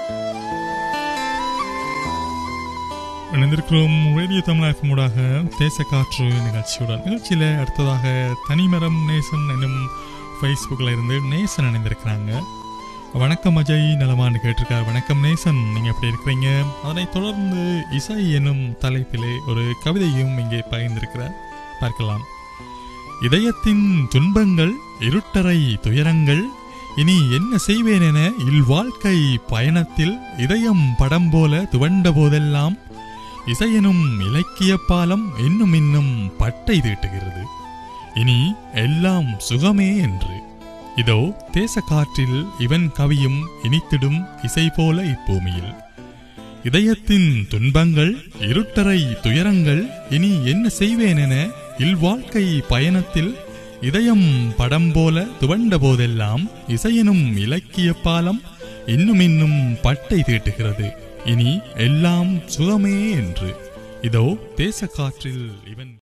இணைந்திருக்கிறோம் ரேடியோ தமிழ் மூடாக தேச காற்று நிகழ்ச்சியுடன் நிகழ்ச்சியில் அடுத்ததாக தனிமரம் நேசன் என்னும் ஃபேஸ்புக்கில் இருந்து நேசன் இணைந்திருக்கிறாங்க வணக்கம் அஜய் நலமான்னு கேட்டிருக்கார் வணக்கம் நேசன் நீங்கள் எப்படி இருக்கிறீங்க அதனைத் தொடர்ந்து இசை என்னும் தலைப்பிலே ஒரு கவிதையும் இங்கே பகிர்ந்திருக்கிறார் பார்க்கலாம் இதயத்தின் துன்பங்கள் இருட்டறை துயரங்கள் இனி என்ன செய்வேன் என இல்வாழ்க்கை பயணத்தில் இதயம் படம் போல துவண்ட போதெல்லாம் இசையெனும் இலக்கிய பாலம் இன்னும் இன்னும் பட்டை தீட்டுகிறது இனி எல்லாம் சுகமே என்று இதோ தேச காற்றில் இவன் கவியும் இனித்திடும் இசை போல இப்பூமியில் இதயத்தின் துன்பங்கள் இருட்டறை துயரங்கள் இனி என்ன செய்வேன் என இல்வாழ்க்கை பயணத்தில் இதயம் படம் போல துவண்ட போதெல்லாம் இசையெனும் இலக்கிய பாலம் இன்னும் இன்னும் பட்டை தீட்டுகிறது இனி எல்லாம் சுகமே என்று இதோ தேச காற்றில் இவன்